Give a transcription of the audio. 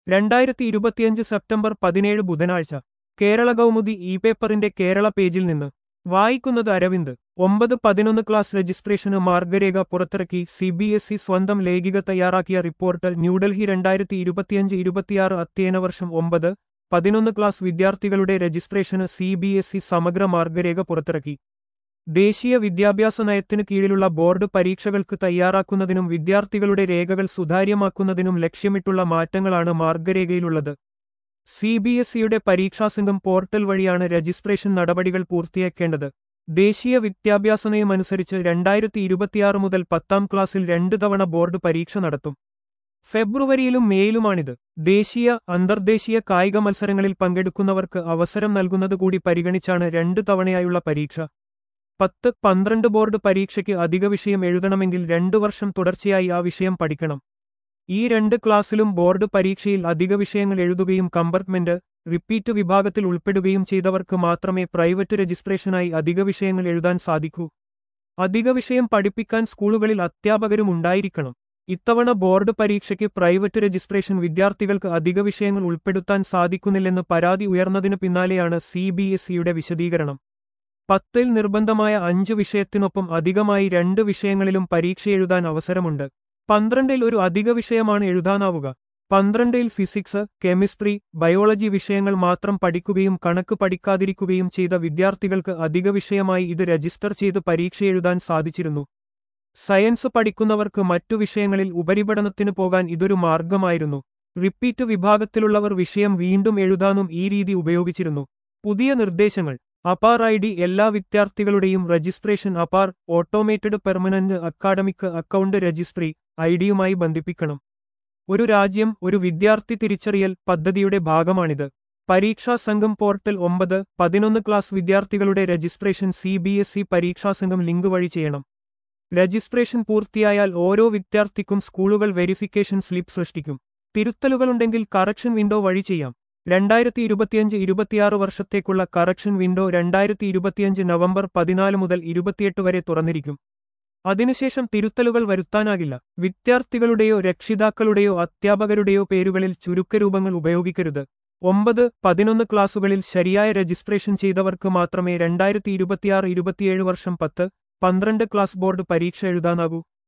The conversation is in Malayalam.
രണ്ടായിരത്തി ഇരുപത്തിയഞ്ച് സെപ്റ്റംബർ പതിനേഴ് ബുധനാഴ്ച കേരള കൗമുദി ഇ പേപ്പറിന്റെ കേരള പേജിൽ നിന്ന് വായിക്കുന്നത് അരവിന്ദ് ഒമ്പത് പതിനൊന്ന് ക്ലാസ് രജിസ്ട്രേഷന് മാർഗരേഖ പുറത്തിറക്കി സി ബി എസ് ഇ സ്വന്തം ലേഖിക തയ്യാറാക്കിയ റിപ്പോർട്ട് ന്യൂഡൽഹി രണ്ടായിരത്തി ഇരുപത്തിയഞ്ച് ഇരുപത്തിയാറ് അധ്യയന വർഷം ഒമ്പത് പതിനൊന്ന് ക്ലാസ് വിദ്യാർത്ഥികളുടെ രജിസ്ട്രേഷന് സി ബി എസ് ഇ സമഗ്ര മാർഗരേഖ പുറത്തിറക്കി ദേശീയ വിദ്യാഭ്യാസ നയത്തിനു കീഴിലുള്ള ബോർഡ് പരീക്ഷകൾക്ക് തയ്യാറാക്കുന്നതിനും വിദ്യാർത്ഥികളുടെ രേഖകൾ സുതാര്യമാക്കുന്നതിനും ലക്ഷ്യമിട്ടുള്ള മാറ്റങ്ങളാണ് മാർഗരേഖയിലുള്ളത് സി ബി എസ് ഇയുടെ പരീക്ഷാസംഘം പോർട്ടൽ വഴിയാണ് രജിസ്ട്രേഷൻ നടപടികൾ പൂർത്തിയാക്കേണ്ടത് ദേശീയ വിദ്യാഭ്യാസ നയമനുസരിച്ച് രണ്ടായിരത്തി ഇരുപത്തിയാറ് മുതൽ പത്താം ക്ലാസ്സിൽ രണ്ട് തവണ ബോർഡ് പരീക്ഷ നടത്തും ഫെബ്രുവരിയിലും മേയിലുമാണിത് ദേശീയ അന്തർദേശീയ കായിക മത്സരങ്ങളിൽ പങ്കെടുക്കുന്നവർക്ക് അവസരം നൽകുന്നതുകൂടി പരിഗണിച്ചാണ് രണ്ട് തവണയായുള്ള പരീക്ഷ പത്ത് പന്ത്രണ്ട് ബോർഡ് പരീക്ഷയ്ക്ക് അധിക വിഷയം എഴുതണമെങ്കിൽ രണ്ടു വർഷം തുടർച്ചയായി ആ വിഷയം പഠിക്കണം ഈ രണ്ട് ക്ലാസ്സിലും ബോർഡ് പരീക്ഷയിൽ അധിക വിഷയങ്ങൾ എഴുതുകയും കമ്പാർട്ട്മെന്റ് റിപ്പീറ്റ് വിഭാഗത്തിൽ ഉൾപ്പെടുകയും ചെയ്തവർക്ക് മാത്രമേ പ്രൈവറ്റ് രജിസ്ട്രേഷനായി അധിക വിഷയങ്ങൾ എഴുതാൻ സാധിക്കൂ അധിക വിഷയം പഠിപ്പിക്കാൻ സ്കൂളുകളിൽ അധ്യാപകരും ഉണ്ടായിരിക്കണം ഇത്തവണ ബോർഡ് പരീക്ഷയ്ക്ക് പ്രൈവറ്റ് രജിസ്ട്രേഷൻ വിദ്യാർത്ഥികൾക്ക് അധിക വിഷയങ്ങൾ ഉൾപ്പെടുത്താൻ സാധിക്കുന്നില്ലെന്ന് പരാതി ഉയർന്നതിനു പിന്നാലെയാണ് സി ബി എസ് ഇയുടെ വിശദീകരണം പത്തിൽ നിർബന്ധമായ അഞ്ച് വിഷയത്തിനൊപ്പം അധികമായി രണ്ട് വിഷയങ്ങളിലും പരീക്ഷ എഴുതാൻ അവസരമുണ്ട് പന്ത്രണ്ടിൽ ഒരു അധിക വിഷയമാണ് എഴുതാനാവുക പന്ത്രണ്ടിൽ ഫിസിക്സ് കെമിസ്ട്രി ബയോളജി വിഷയങ്ങൾ മാത്രം പഠിക്കുകയും കണക്ക് പഠിക്കാതിരിക്കുകയും ചെയ്ത വിദ്യാർത്ഥികൾക്ക് അധിക വിഷയമായി ഇത് രജിസ്റ്റർ ചെയ്ത് പരീക്ഷ എഴുതാൻ സാധിച്ചിരുന്നു സയൻസ് പഠിക്കുന്നവർക്ക് മറ്റു വിഷയങ്ങളിൽ ഉപരിപഠനത്തിന് പോകാൻ ഇതൊരു മാർഗമായിരുന്നു റിപ്പീറ്റ് വിഭാഗത്തിലുള്ളവർ വിഷയം വീണ്ടും എഴുതാനും ഈ രീതി ഉപയോഗിച്ചിരുന്നു പുതിയ നിർദ്ദേശങ്ങൾ അപാർ ഐ ഡി എല്ലാ വിദ്യാർത്ഥികളുടെയും registration APAAR automated permanent academic account registry ഐഡിയുമായി ബന്ധിപ്പിക്കണം ഒരു രാജ്യം ഒരു വിദ്യാർത്ഥി തിരിച്ചറിയൽ പദ്ധതിയുടെ ഭാഗമാണിത് പരീക്ഷാ സംഘം പോർട്ടൽ ഒമ്പത് പതിനൊന്ന് ക്ലാസ് വിദ്യാർത്ഥികളുടെ registration C B S E പരീക്ഷാ സംഘം ലിങ്ക് വഴി ചെയ്യണം രജിസ്ട്രേഷൻ പൂർത്തിയായാൽ ഓരോ വിദ്യാർത്ഥിക്കും സ്കൂളുകൾ വെരിഫിക്കേഷൻ സ്ലിപ്പ് സൃഷ്ടിക്കും തിരുത്തലുകളുണ്ടെങ്കിൽ കറക്ഷൻ വിൻഡോ വഴി ചെയ്യാം രണ്ടായിരത്തി ഇരുപത്തിയഞ്ച് ഇരുപത്തിയാറ് വർഷത്തേക്കുള്ള കറക്ഷൻ വിൻഡോ രണ്ടായിരത്തി ഇരുപത്തിയഞ്ച് നവംബർ പതിനാല് മുതൽ ഇരുപത്തിയെട്ട് വരെ തുറന്നിരിക്കും അതിനുശേഷം തിരുത്തലുകൾ വരുത്താനാകില്ല വിദ്യാർത്ഥികളുടെയോ രക്ഷിതാക്കളുടെയോ അധ്യാപകരുടെയോ പേരുകളിൽ ചുരുക്കരൂപങ്ങൾ ഉപയോഗിക്കരുത് ഒമ്പത് പതിനൊന്ന് ക്ലാസുകളിൽ ശരിയായ രജിസ്ട്രേഷൻ ചെയ്തവർക്ക് മാത്രമേ രണ്ടായിരത്തി ഇരുപത്തിയാറ് ഇരുപത്തിയേഴ് വർഷം പത്ത് പന്ത്രണ്ട് ക്ലാസ് ബോർഡ് പരീക്ഷ എഴുതാനാകൂ